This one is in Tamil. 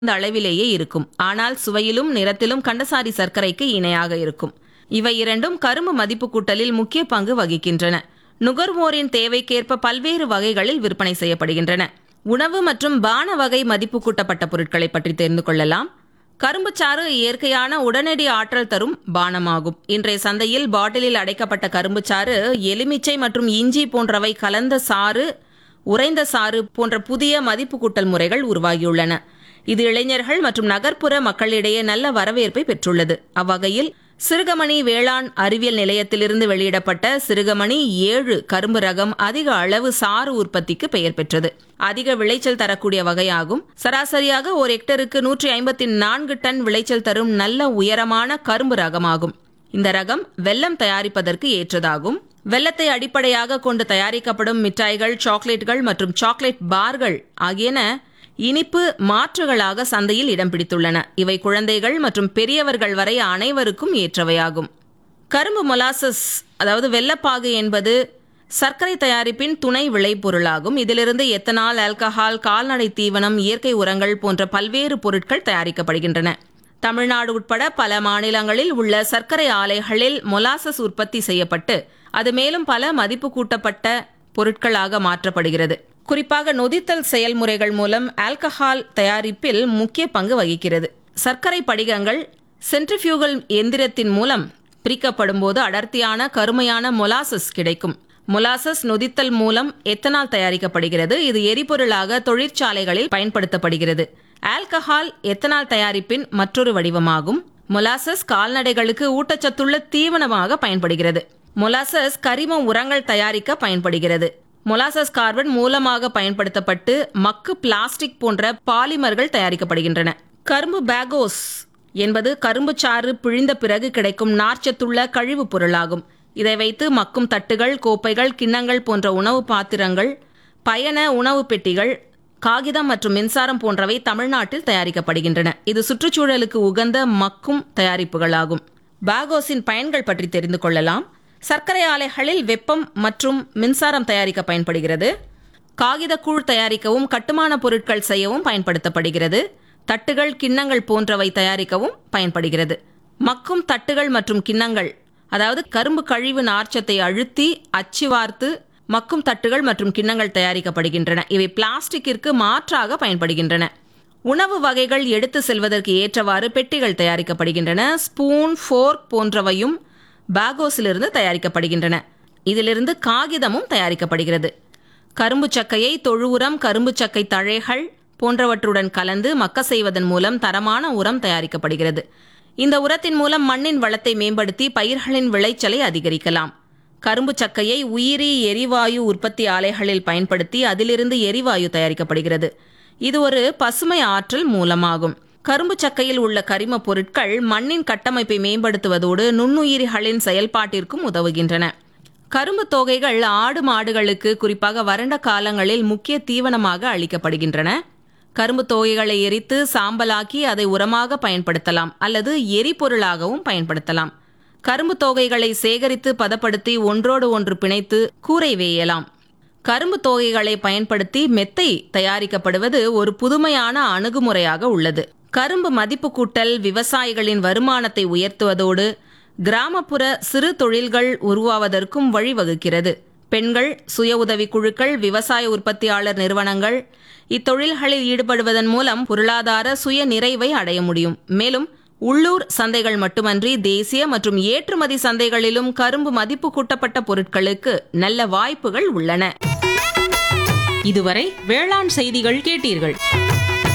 இந்த அளவிலேயே இருக்கும் ஆனால் சுவையிலும் நிறத்திலும் கண்டசாரி சர்க்கரைக்கு இணையாக இருக்கும் இவை இரண்டும் கரும்பு மதிப்பு கூட்டலில் முக்கிய பங்கு வகிக்கின்றன நுகர்வோரின் தேவைக்கேற்ப பல்வேறு வகைகளில் விற்பனை செய்யப்படுகின்றன உணவு மற்றும் பான வகை மதிப்பு கூட்டப்பட்ட பொருட்களை பற்றி தெரிந்து கொள்ளலாம் கரும்புச்சாறு இயற்கையான உடனடி ஆற்றல் தரும் பானமாகும் இன்றைய சந்தையில் பாட்டிலில் அடைக்கப்பட்ட கரும்புச்சாறு எலுமிச்சை மற்றும் இஞ்சி போன்றவை கலந்த சாறு உறைந்த சாறு போன்ற புதிய மதிப்பு கூட்டல் முறைகள் உருவாகியுள்ளன இது இளைஞர்கள் மற்றும் நகர்ப்புற மக்களிடையே நல்ல வரவேற்பை பெற்றுள்ளது அவ்வகையில் சிறுகமணி வேளாண் அறிவியல் நிலையத்திலிருந்து வெளியிடப்பட்ட சிறுகமணி ஏழு கரும்பு ரகம் அதிக அளவு சாறு உற்பத்திக்கு பெயர் பெற்றது அதிக விளைச்சல் தரக்கூடிய வகையாகும் சராசரியாக ஒரு ஹெக்டருக்கு நூற்றி ஐம்பத்தி நான்கு டன் விளைச்சல் தரும் நல்ல உயரமான கரும்பு ரகமாகும் இந்த ரகம் வெல்லம் தயாரிப்பதற்கு ஏற்றதாகும் வெல்லத்தை அடிப்படையாக கொண்டு தயாரிக்கப்படும் மிட்டாய்கள் சாக்லேட்டுகள் மற்றும் சாக்லேட் பார்கள் ஆகியன இனிப்பு மாற்றுகளாக சந்தையில் இடம் பிடித்துள்ளன இவை குழந்தைகள் மற்றும் பெரியவர்கள் வரை அனைவருக்கும் ஏற்றவையாகும் கரும்பு மொலாசஸ் அதாவது வெள்ளப்பாகு என்பது சர்க்கரை தயாரிப்பின் துணை விளைபொருளாகும் இதிலிருந்து எத்தனால் ஆல்கஹால் கால்நடை தீவனம் இயற்கை உரங்கள் போன்ற பல்வேறு பொருட்கள் தயாரிக்கப்படுகின்றன தமிழ்நாடு உட்பட பல மாநிலங்களில் உள்ள சர்க்கரை ஆலைகளில் மொலாசஸ் உற்பத்தி செய்யப்பட்டு அது மேலும் பல மதிப்பு கூட்டப்பட்ட பொருட்களாக மாற்றப்படுகிறது குறிப்பாக நொதித்தல் செயல்முறைகள் மூலம் ஆல்கஹால் தயாரிப்பில் முக்கிய பங்கு வகிக்கிறது சர்க்கரை படிகங்கள் சென்ட்ரிஃபியூகல் எந்திரத்தின் மூலம் பிரிக்கப்படும் போது அடர்த்தியான கருமையான மொலாசஸ் கிடைக்கும் மொலாசஸ் நொதித்தல் மூலம் எத்தனால் தயாரிக்கப்படுகிறது இது எரிபொருளாக தொழிற்சாலைகளில் பயன்படுத்தப்படுகிறது ஆல்கஹால் எத்தனால் தயாரிப்பின் மற்றொரு வடிவமாகும் மொலாசஸ் கால்நடைகளுக்கு ஊட்டச்சத்துள்ள தீவனமாக பயன்படுகிறது மொலாசஸ் கரிம உரங்கள் தயாரிக்க பயன்படுகிறது மொலாசஸ் கார்பன் மூலமாக பயன்படுத்தப்பட்டு மக்கு பிளாஸ்டிக் போன்ற பாலிமர்கள் தயாரிக்கப்படுகின்றன கரும்பு பேகோஸ் என்பது கரும்பு சாறு பிழிந்த பிறகு கிடைக்கும் நார்ச்சத்துள்ள கழிவுப் பொருளாகும் இதை வைத்து மக்கும் தட்டுகள் கோப்பைகள் கிண்ணங்கள் போன்ற உணவு பாத்திரங்கள் பயண உணவு பெட்டிகள் காகிதம் மற்றும் மின்சாரம் போன்றவை தமிழ்நாட்டில் தயாரிக்கப்படுகின்றன இது சுற்றுச்சூழலுக்கு உகந்த மக்கும் தயாரிப்புகளாகும் பாகோஸின் பயன்கள் பற்றி தெரிந்து கொள்ளலாம் சர்க்கரை ஆலைகளில் வெப்பம் மற்றும் மின்சாரம் தயாரிக்க பயன்படுகிறது காகிதக்கூழ் தயாரிக்கவும் கட்டுமான பொருட்கள் செய்யவும் பயன்படுத்தப்படுகிறது தட்டுகள் கிண்ணங்கள் போன்றவை தயாரிக்கவும் பயன்படுகிறது மக்கும் தட்டுகள் மற்றும் கிண்ணங்கள் அதாவது கரும்பு கழிவு நார்ச்சத்தை அழுத்தி அச்சு வார்த்து மக்கும் தட்டுகள் மற்றும் கிண்ணங்கள் தயாரிக்கப்படுகின்றன இவை பிளாஸ்டிக்கிற்கு மாற்றாக பயன்படுகின்றன உணவு வகைகள் எடுத்து செல்வதற்கு ஏற்றவாறு பெட்டிகள் தயாரிக்கப்படுகின்றன ஸ்பூன் ஃபோர்க் போன்றவையும் பாகோஸிலிருந்து தயாரிக்கப்படுகின்றன இதிலிருந்து காகிதமும் தயாரிக்கப்படுகிறது கரும்பு சக்கையை தொழு உரம் கரும்பு சக்கை தழைகள் போன்றவற்றுடன் கலந்து மக்க செய்வதன் மூலம் தரமான உரம் தயாரிக்கப்படுகிறது இந்த உரத்தின் மூலம் மண்ணின் வளத்தை மேம்படுத்தி பயிர்களின் விளைச்சலை அதிகரிக்கலாம் கரும்பு சக்கையை உயிரி எரிவாயு உற்பத்தி ஆலைகளில் பயன்படுத்தி அதிலிருந்து எரிவாயு தயாரிக்கப்படுகிறது இது ஒரு பசுமை ஆற்றல் மூலமாகும் கரும்பு சக்கையில் உள்ள கரிம பொருட்கள் மண்ணின் கட்டமைப்பை மேம்படுத்துவதோடு நுண்ணுயிரிகளின் செயல்பாட்டிற்கும் உதவுகின்றன கரும்பு தொகைகள் ஆடு மாடுகளுக்கு குறிப்பாக வறண்ட காலங்களில் முக்கிய தீவனமாக அளிக்கப்படுகின்றன கரும்பு தொகைகளை எரித்து சாம்பலாக்கி அதை உரமாக பயன்படுத்தலாம் அல்லது எரிபொருளாகவும் பயன்படுத்தலாம் கரும்பு தொகைகளை சேகரித்து பதப்படுத்தி ஒன்றோடு ஒன்று பிணைத்து கூரை வேயலாம் கரும்பு தொகைகளை பயன்படுத்தி மெத்தை தயாரிக்கப்படுவது ஒரு புதுமையான அணுகுமுறையாக உள்ளது கரும்பு மதிப்பு கூட்டல் விவசாயிகளின் வருமானத்தை உயர்த்துவதோடு கிராமப்புற சிறு தொழில்கள் உருவாவதற்கும் வழிவகுக்கிறது பெண்கள் சுய உதவி குழுக்கள் விவசாய உற்பத்தியாளர் நிறுவனங்கள் இத்தொழில்களில் ஈடுபடுவதன் மூலம் பொருளாதார சுய நிறைவை அடைய முடியும் மேலும் உள்ளூர் சந்தைகள் மட்டுமன்றி தேசிய மற்றும் ஏற்றுமதி சந்தைகளிலும் கரும்பு மதிப்பு கூட்டப்பட்ட பொருட்களுக்கு நல்ல வாய்ப்புகள் உள்ளன இதுவரை வேளாண் செய்திகள் கேட்டீர்கள்